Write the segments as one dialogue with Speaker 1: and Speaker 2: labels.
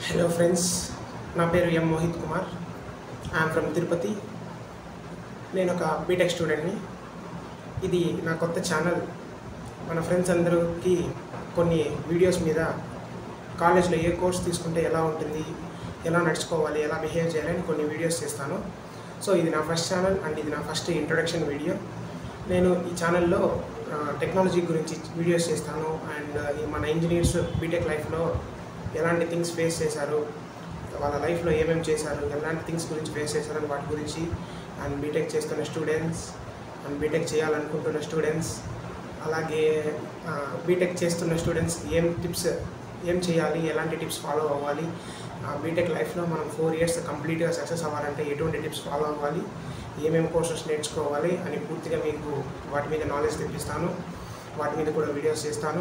Speaker 1: hello friends నా పేరు M Mohit Kumar I'm from Tirupati నేను ఒక బీటెక్ స్టూడెంట్ని ఇది నా కొత్త ఛానల్ మన ఫ్రెండ్స్ అందరికి కొన్ని వీడియోస్ మీద కాలేజ్లో ఏ కోర్స్ తీసుకుంటే ఎలా ఉంటుంది ఎలా నడుచుకోవాలి ఎలా బిహేవ్ చేయాలని కొన్ని వీడియోస్ చేస్తాను సో ఇది నా ఫస్ట్ ఛానల్ అండ్ ఇది నా ఫస్ట్ ఇంట్రొడక్షన్ వీడియో నేను ఈ ఛానల్లో టెక్నాలజీ గురించి వీడియోస్ చేస్తాను అండ్ మన ఇంజనీర్స్ బీటెక్ లైఫ్లో ఎలాంటి థింగ్స్ ఫేస్ చేశారు వాళ్ళ లైఫ్లో ఏమేమి చేశారు ఎలాంటి థింగ్స్ గురించి ఫేస్ చేశారని వాటి గురించి అండ్ బీటెక్ చేస్తున్న స్టూడెంట్స్ అండ్ బీటెక్ చేయాలనుకుంటున్న స్టూడెంట్స్ అలాగే బీటెక్ చేస్తున్న స్టూడెంట్స్ ఏం టిప్స్ ఏం చేయాలి ఎలాంటి టిప్స్ ఫాలో అవ్వాలి బీటెక్ లైఫ్లో మనం ఫోర్ ఇయర్స్ కంప్లీట్గా సక్సెస్ అవ్వాలంటే ఎటువంటి టిప్స్ ఫాలో అవ్వాలి ఏమేమి కోర్సెస్ నేర్చుకోవాలి అని పూర్తిగా మీకు వాటి మీద నాలెడ్జ్ తెప్పిస్తాను వాటి మీద కూడా వీడియోస్ చేస్తాను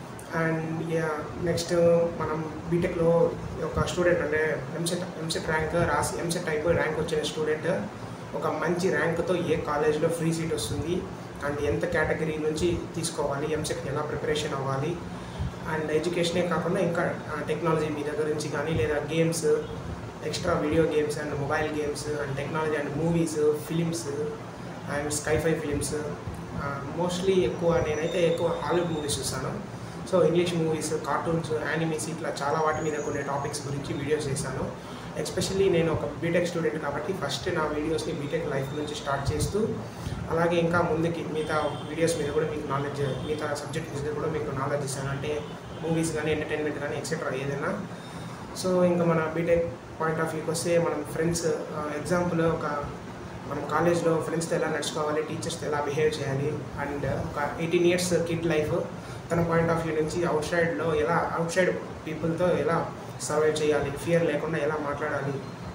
Speaker 1: అండ్ నెక్స్ట్ మనం బీటెక్లో ఒక స్టూడెంట్ అంటే ఎంసెట్ ఎంసెట్ ర్యాంక్ రాసి ఎంసెట్ అయిపోయి ర్యాంక్ వచ్చిన స్టూడెంట్ ఒక మంచి ర్యాంక్తో ఏ కాలేజ్లో ఫ్రీ సీట్ వస్తుంది అండ్ ఎంత కేటగిరీ నుంచి తీసుకోవాలి ఎంసెట్కి ఎలా ప్రిపరేషన్ అవ్వాలి అండ్ ఎడ్యుకేషనే కాకుండా ఇంకా టెక్నాలజీ మీ దగ్గర నుంచి కానీ లేదా games extra video games and mobile games and technology and movies films and scifi films mostly ఎక్కువ నేనైతే ఎక్కువ హాలీవుడ్ మూవీస్ చూస్తాను so English movies cartoons animes ఇట్లా చాలా వాటి మీద కొన్ని టాపిక్స్ గురించి వీడియోస్ చేశాను ఎస్పెషల్లీ నేను ఒక బీటెక్ స్టూడెంట్ కాబట్టి ఫస్ట్ నా వీడియోస్ని బీటెక్ లైఫ్ నుంచి స్టార్ట్ చేస్తూ అలాగే ఇంకా ముందుకి మిగతా వీడియోస్ మీద కూడా మీకు నాలెడ్జ్ మిగతా సబ్జెక్ట్ మీద కూడా మీకు నాలెడ్జ్ ఇస్తాను అంటే మూవీస్ కానీ ఎంటర్టైన్మెంట్ కానీ ఎక్సెట్రా ఏదైనా సో ఇంకా మన బీటెక్ పాయింట్ ఆఫ్ వ్యూకి వస్తే మనం ఫ్రెండ్స్ ఎగ్జాంపుల్ ఒక మనం కాలేజ్లో ఫ్రెండ్స్తో ఎలా నడుచుకోవాలి టీచర్స్తో ఎలా బిహేవ్ చేయాలి అండ్ ఒక ఎయిటీన్ ఇయర్స్ కిడ్ లైఫ్ తన పాయింట్ ఆఫ్ వ్యూ నుంచి అవుట్ సైడ్లో ఎలా అవుట్ సైడ్ పీపుల్తో ఎలా సర్వైవ్ చేయాలి ఫియర్ లేకుండా ఎలా మాట్లాడాలి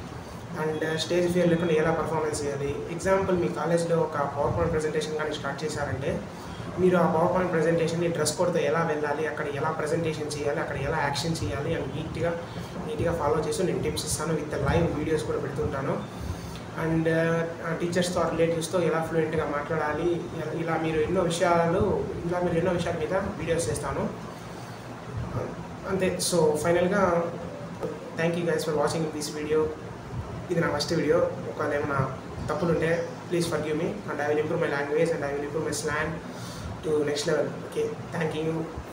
Speaker 1: అండ్ స్టేజ్ ఫియర్ లేకుండా ఎలా పర్ఫార్మెన్స్ చేయాలి ఎగ్జాంపుల్ మీ కాలేజ్లో ఒక పవర్ పాయింట్ ప్రజెంటేషన్ కానీ స్టార్ట్ చేశారంటే మీరు ఆ పవర్ పాయింట్ ప్రజెంటేషన్ని డ్రెస్ కోడ్తో ఎలా వెళ్ళాలి అక్కడ ఎలా ప్రజెంటేషన్ చేయాలి అక్కడ ఎలా యాక్షన్ చేయాలి అని నీట్గా నీట్గా ఫాలో చేసి నేను టిప్స్ ఇస్తాను విత్ లైవ్ వీడియోస్ కూడా పెడుతుంటాను అండ్ టీచర్స్తో రిలేటివ్స్తో ఎలా ఫ్లూయెంట్గా మాట్లాడాలి ఇలా మీరు ఎన్నో విషయాలు ఇలా మీరు ఎన్నో విషయాల మీద వీడియోస్ చేస్తాను అంతే సో ఫైనల్గా thank you guys for watching this video ఇది నా ఫస్ట్ వీడియో ఒకవేళ ఏమైనా తప్పులుంటే please forgive me and I will improve my language and I will improve my slang to next level okay thank you